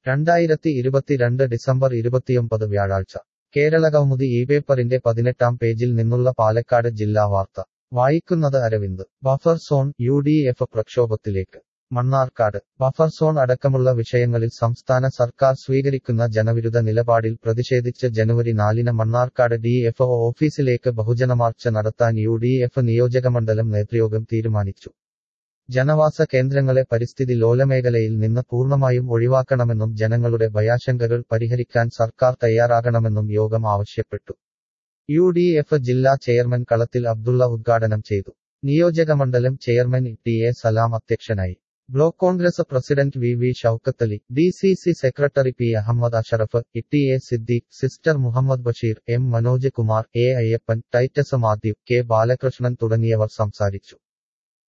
രണ്ടായിരത്തി ഇരുപത്തിരണ്ട് ഡിസംബർ ഇരുപത്തിയൊമ്പത് വ്യാഴാഴ്ച കേരളകൗമുദി ഈ പേപ്പറിന്റെ പതിനെട്ടാം പേജിൽ നിന്നുള്ള പാലക്കാട് ജില്ലാ വാർത്ത വായിക്കുന്നത് Aravind buffer zone U D F പ്രക്ഷോഭത്തിലേക്ക് മണ്ണാർക്കാട് ബഫർ സോൺ അടക്കമുള്ള വിഷയങ്ങളിൽ സംസ്ഥാന സർക്കാർ സ്വീകരിക്കുന്ന ജനവിരുദ്ധ നിലപാടിൽ പ്രതിഷേധിച്ച് ജനുവരി നാലിന് മണ്ണാർക്കാട് ഡി എഫ് ഓഫീസിലേക്ക് ബഹുജനമാർച്ച് നടത്താൻ യു ഡി എഫ് നിയോജകമണ്ഡലം നേതൃയോഗം തീരുമാനിച്ചു ജനവാസ കേന്ദ്രങ്ങളെ പരിസ്ഥിതി ലോലമേഖലയിൽ നിന്ന് പൂർണ്ണമായും ഒഴിവാക്കണമെന്നും ജനങ്ങളുടെ ഭയാശങ്കകൾ പരിഹരിക്കാൻ സർക്കാർ തയ്യാറാകണമെന്നും യോഗം ആവശ്യപ്പെട്ടു യു ഡി എഫ് ജില്ലാ ചെയർമാൻ കളത്തിൽ അബ്ദുള്ള ഉദ്ഘാടനം ചെയ്തു നിയോജകമണ്ഡലം ചെയർമാൻ ടി എ സലാം അധ്യക്ഷനായി block Congress president V V Shoukathali D C C secretary P Ahammed Asharaf T A Siddique sister Muhammed Basheer M Manoj Kumar A Ayyappan Titus Mathew K Balakrishnan തുടങ്ങിയവർ സംസാരിച്ചു